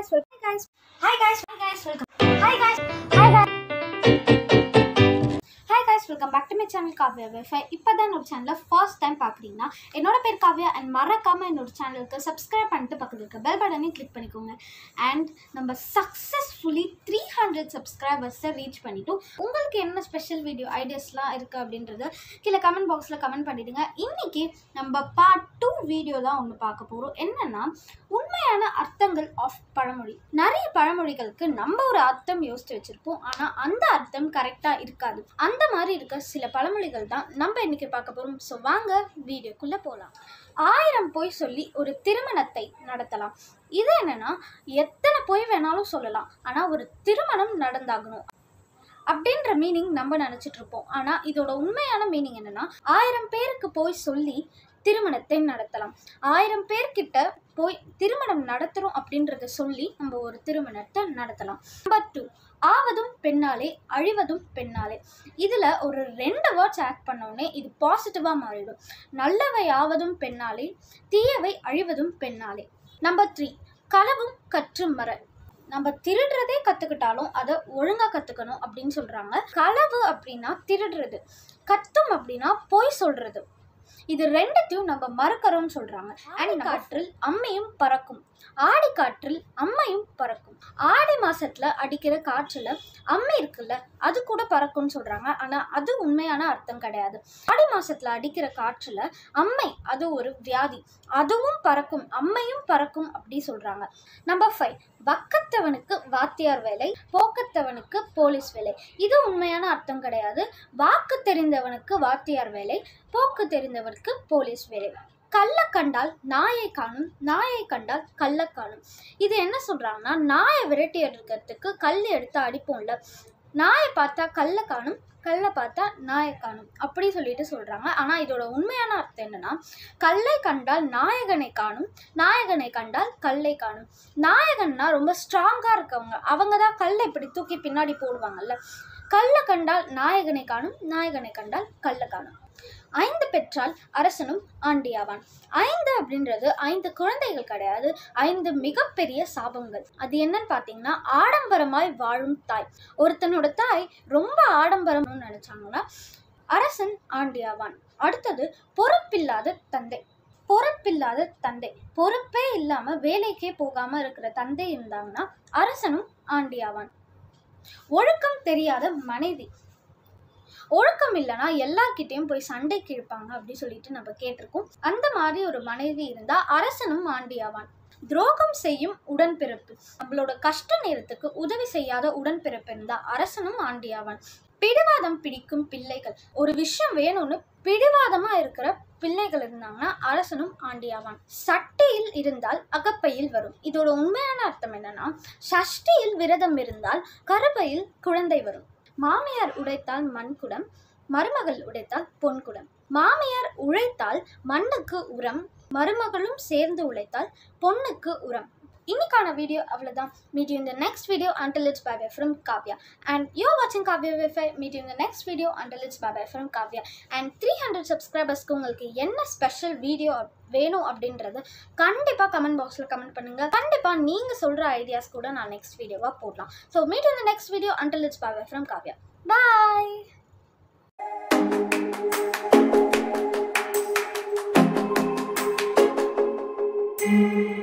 guys, welcome guys. Hi guys, hi guys, welcome. Hi guys, hi guys. Hi guys welcome back to my channel Kavya wifi இப்போ தான் என்னோட சேனலை first time பார்க்குறீங்கன்னா என்னோட பேர் Kavya and மறக்காமல் என்னோட சேனலுக்கு சப்ஸ்கிரைப் பண்ணிட்டு பக்கத்தில் இருக்க பெல் பட்டனையும் கிளிக் பண்ணிக்கோங்க அண்ட் நம்ம சக்ஸஸ்ஃபுல்லி த்ரீ ஹண்ட்ரட் சப்ஸ்கிரைபர்ஸை ரீச் பண்ணிட்டோம் உங்களுக்கு என்ன ஸ்பெஷல் வீடியோ ஐடியாஸ்லாம் இருக்குது அப்படின்றத கீழே கமெண்ட் பாக்ஸில் கமெண்ட் பண்ணிவிடுங்க இன்றைக்கி நம்ம பார்ட் டூ வீடியோ தான் ஒன்று பார்க்க போகிறோம் என்னென்னா உண்மையான அர்த்தங்கள் ஆஃப் பழமொழி நிறைய பழமொழிகளுக்கு நம்ம ஒரு அர்த்தம் யோசித்து வச்சுருப்போம் ஆனால் அந்த அர்த்தம் கரெக்டாக இருக்காது அந்த மாதிரி இருக்க சில பழமொழிகள் தான் நம்ம இன்னைக்கு பார்க்க போகிறோம் ஸோ வாங்க வீடியோக்குள்ளே போகலாம் ஆயிரம் பொய் சொல்லி ஒரு திருமணத்தை நடத்தலாம் இது என்னன்னா எத்தனை பொய் வேணாலும் சொல்லலாம் ஆனால் ஒரு திருமணம் நடந்தாகணும் அப்படின்ற மீனிங் நம்ம நினச்சிட்டு இருப்போம் ஆனால் இதோட உண்மையான மீனிங் என்னன்னா ஆயிரம் பேருக்கு போய் சொல்லி திருமணத்தை நடத்தலாம் ஆயிரம் பேர்கிட்ட போய் திருமணம் நடத்துகிறோம் அப்படின்றத சொல்லி நம்ம ஒரு திருமணத்தை நடத்தலாம் நம்பர் டூ ஆவதும் பெண்ணாலே அழிவதும் பெண்ணாலே இதில் ஒரு ரெண்டு வேர்ட்ஸ் ஆட் பண்ணோடனே இது பாசிட்டிவாக மாறிடும் நல்லவை ஆவதும் பெண்ணாலே தீயவை அழிவதும் பெண்ணாலே நம்பர் த்ரீ களவும் கற்று மர நம்ம திருடுறதே கற்றுக்கிட்டாலும் அதை ஒழுங்காக கற்றுக்கணும் அப்படின்னு சொல்கிறாங்க களவு அப்படின்னா திருடுறது கத்தும் அப்படின்னா பொய் சொல்கிறது இது ரெண்டுத்தையும் நம்ம மறக்கிறோம்னு சொல்கிறாங்க ஆடி காற்றில் அம்மையும் பறக்கும் ஆடி காற்றில் அம்மையும் பறக்கும் ஆடி மாசத்துல அடிக்கிற காற்றுல அம்மை இருக்குல்ல அது கூட பறக்கும்னு சொல்றாங்க ஆனா அது உண்மையான அர்த்தம் கிடையாது ஆடி மாசத்துல அடிக்கிற காற்றுல அம்மை அது ஒரு வியாதி அதுவும் பறக்கும் அம்மையும் பறக்கும் அப்படி சொல்றாங்க நம்பர் ஃபைவ் வக்கத்தவனுக்கு வாத்தியார் வேலை போக்கத்தவனுக்கு போலீஸ் வேலை இது உண்மையான அர்த்தம் கிடையாது வாக்கு தெரிந்தவனுக்கு வாத்தியார் வேலை போக்கு தெரிந்தவனுக்கு போலீஸ் வேலை கல்ல கண்டால் நாயை காணும் நாயை கண்டால் கல்ல காணும் இது என்ன சொல்றாங்கன்னா நாயை விரட்டி எடுக்கிறதுக்கு கல் எடுத்து அடிப்போம்ல நாயை பார்த்தா கல்ல காணும் கல்லை பார்த்தா நாயை காணும் அப்படி சொல்லிட்டு சொல்றாங்க ஆனா இதோட உண்மையான அர்த்தம் என்னன்னா கல்லை கண்டால் நாயகனை காணும் நாயகனை கண்டால் கல்லை காணும் நாயகன்னா ரொம்ப ஸ்ட்ராங்கா இருக்கவங்க அவங்க தான் கல்லை இப்படி தூக்கி பின்னாடி போடுவாங்கல்ல கல்லை கண்டால் நாயகனை காணும் நாயகனை கண்டால் கல்லை காணும் ஐந்து பெற்றால் அரசனும் ஆண்டியாவான் ஐந்து அப்படின்றது ஐந்து குழந்தைகள் கிடையாது ஐந்து மிகப்பெரிய சாபங்கள் அது என்னன்னு பார்த்தீங்கன்னா ஆடம்பரமாய் வாழும் தாய் ஒருத்தனோட தாய் ரொம்ப ஆடம்பரம்னு நினைச்சாங்கன்னா அரசன் ஆண்டியாவான் அடுத்தது பொறுப்பில்லாத தந்தை பொறுப்பில்லாத தந்தை பொறுப்பே இல்லாம வேலைக்கே போகாம இருக்கிற தந்தை இருந்தாங்கன்னா அரசனும் ஆண்டியாவான் ஒழுக்கம் தெரியாத மனைவி ஒழுக்கம் இல்லைன்னா எல்லார்கிட்டயும் போய் சண்டைக்கு இழுப்பாங்க அப்படி சொல்லிட்டு நம்ம கேட்டிருக்கோம் அந்த மாதிரி ஒரு மனைவி இருந்தா அரசனும் ஆண்டியாவான் துரோகம் செய்யும் உடன்பிறப்பு நம்மளோட கஷ்ட நேரத்துக்கு உதவி செய்யாத உடன்பிறப்பு இருந்தா அரசனும் ஆண்டியாவான் பிடிவாதம் பிடிக்கும் பிள்ளைகள் ஒரு விஷயம் வேணும்னு பிடிவாதமா இருக்கிற பிள்ளைகள் இருந்தாங்கன்னா அரசனும் ஆண்டியாவான் சட்டியில் இருந்தால் அகப்பையில் வரும் இதோட உண்மையான அர்த்தம் என்னன்னா சஷ்டியில் விரதம் இருந்தால் கருப்பையில் குழந்தை வரும் மாமியார் உடைத்தால் மண்குடம் மருமகள் உடைத்தால் பொன்குடம் மாமியார் உழைத்தால் மண்ணுக்கு உரம் மருமகளும் சேர்ந்து உழைத்தால் பொண்ணுக்கு உரம் இன்னைக்கான வீடியோ அவ்வளோதான் meet you in the next video until it's bye bye from Kavya and you வாட்சிங் Kavya wifi meet you in the next video until it's bye bye from Kavya and three hundred சப்ஸ்கிரைபர்ஸ்க்கு உங்களுக்கு என்ன ஸ்பெஷல் வீடியோ வேணும் அப்படின்றது கண்டிப்பாக கமெண்ட் பாக்ஸில் கமெண்ட் பண்ணுங்கள் கண்டிப்பாக நீங்கள் சொல்கிற ஐடியாஸ் கூட நான் நெக்ஸ்ட் வீடியோவாக போடலாம் so meet in the next video until it's bye bye from Kavya bye thank you